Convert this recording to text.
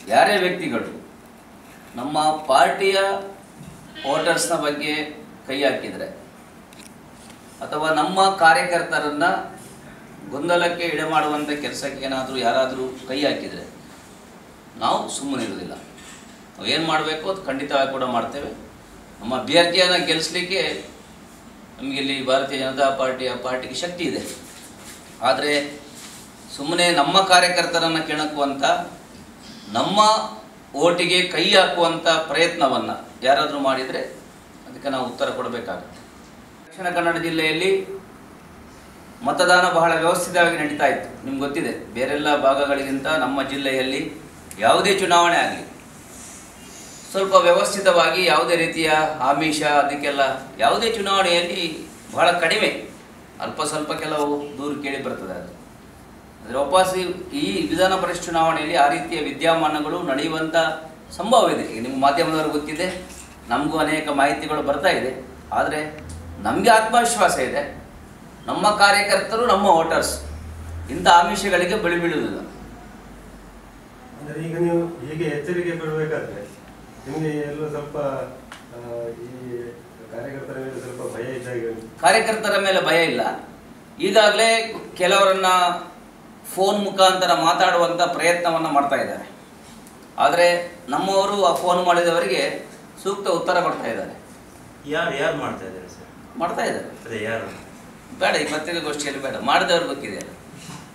ಯಾರೇ ವ್ಯಕ್ತಿಗಳು ನಮ್ಮ ಪಾರ್ಟಿಯ ವೋಟರ್ಸ್ನ ಬಗ್ಗೆ ಕೈ ಹಾಕಿದರೆ ಅಥವಾ ನಮ್ಮ ಕಾರ್ಯಕರ್ತರನ್ನು ಗೊಂದಲಕ್ಕೆ ಇಡೆ ಮಾಡುವಂಥ ಕೆಲಸಕ್ಕೆ ಏನಾದರೂ ಯಾರಾದರೂ ಕೈ ಹಾಕಿದರೆ ನಾವು ಸುಮ್ಮನೆ ಇರೋದಿಲ್ಲ ನಾವು ಏನು ಮಾಡಬೇಕು ಅದು ಖಂಡಿತವಾಗಿ ಕೂಡ ಮಾಡ್ತೇವೆ ನಮ್ಮ ಅಭ್ಯರ್ಥಿಯನ್ನು ಗೆಲ್ಲಿಸ್ಲಿಕ್ಕೆ ನಮಗೆ ಇಲ್ಲಿ ಭಾರತೀಯ ಜನತಾ ಪಾರ್ಟಿಯ ಪಾರ್ಟಿಗೆ ಶಕ್ತಿ ಇದೆ ಆದರೆ ಸುಮ್ಮನೆ ನಮ್ಮ ಕಾರ್ಯಕರ್ತರನ್ನು ಕೆಣಕುವಂಥ ನಮ್ಮ ಓಟಿಗೆ ಕೈ ಹಾಕುವಂಥ ಪ್ರಯತ್ನವನ್ನು ಯಾರಾದರೂ ಮಾಡಿದರೆ ಅದಕ್ಕೆ ನಾವು ಉತ್ತರ ಕೊಡಬೇಕಾಗುತ್ತೆ ದಕ್ಷಿಣ ಕನ್ನಡ ಜಿಲ್ಲೆಯಲ್ಲಿ ಮತದಾನ ಬಹಳ ವ್ಯವಸ್ಥಿತವಾಗಿ ನಡೀತಾ ಇತ್ತು ನಿಮ್ಗೆ ಗೊತ್ತಿದೆ ಬೇರೆಲ್ಲ ಭಾಗಗಳಿಗಿಂತ ನಮ್ಮ ಜಿಲ್ಲೆಯಲ್ಲಿ ಯಾವುದೇ ಚುನಾವಣೆ ಆಗಲಿ ಸ್ವಲ್ಪ ವ್ಯವಸ್ಥಿತವಾಗಿ ಯಾವುದೇ ರೀತಿಯ ಆಮಿಷ ಅದಕ್ಕೆಲ್ಲ ಯಾವುದೇ ಚುನಾವಣೆಯಲ್ಲಿ ಬಹಳ ಕಡಿಮೆ ಅಲ್ಪ ಸ್ವಲ್ಪ ಕೆಲವು ದೂರು ಕೇಳಿ ಬರ್ತದೆ ಅದು ಆದರೆ ವಾಪಸ್ ಈ- ಈ ವಿಧಾನ ಪರಿಷತ್ ಚುನಾವಣೆಯಲ್ಲಿ ಆ ರೀತಿಯ ವಿದ್ಯಮಾನಗಳು ನಡೆಯುವಂಥ ಸಂಭವ ಇದೆ ಈಗ ನಿಮ್ಮ ಮಾಧ್ಯಮದವರು ಗೊತ್ತಿದೆ ನಮಗೂ ಅನೇಕ ಮಾಹಿತಿಗಳು ಬರ್ತಾ ಇದೆ ಆದರೆ ನಮಗೆ ಆತ್ಮವಿಶ್ವಾಸ ಇದೆ ನಮ್ಮ ಕಾರ್ಯಕರ್ತರು ನಮ್ಮ ವೋಟರ್ಸ್ ಇಂಥ ಆಮಿಷಗಳಿಗೆ ಬಳಿ ಬೀಳುವುದಿಲ್ಲ ಅಂದ್ರೆ ಈಗ ನೀವು ಹೀಗೆ ಎಚ್ಚರಿಕೆ ಕೊಡಬೇಕಾದ್ರೆ ನಿಮಗೆ ಎಲ್ಲೋ ಸ್ವಲ್ಪ ಆ, ಈ ಕಾರ್ಯಕರ್ತರ ಮೇಲೆ ಸ್ವಲ್ಪ ಭಯ ಇದ್ದಾಗೆ ಉಂಟು. ಕಾರ್ಯಕರ್ತರ ಮೇಲೆ ಭಯ ಇಲ್ಲ ಈಗಾಗಲೇ ಕೆಲವರನ್ನ ಫೋನ್ ಮುಖಾಂತರ ಮಾತಾಡುವಂಥ ಪ್ರಯತ್ನವನ್ನು ಮಾಡ್ತಾ ಇದ್ದಾರೆ ಆದರೆ ನಮ್ಮವರು ಆ ಫೋನ್ ಮಾಡಿದವರಿಗೆ ಸೂಕ್ತ ಉತ್ತರ ಕೊಡ್ತಾ ಇದ್ದಾರೆ ಯಾರು ಯಾರು ಮಾಡ್ತಾ ಇದ್ದಾರೆ ಸರ್ ಮಾಡ್ತಾ ಇದ್ದಾರೆ ಅದೇ ಯಾರು ಬೇಡ ಈ ಪತ್ರಿಕಾಗೋಷ್ಠಿಯಲ್ಲಿ ಬೇಡ ಮಾಡಿದವ್ರು ಗೊತ್ತಿದೆ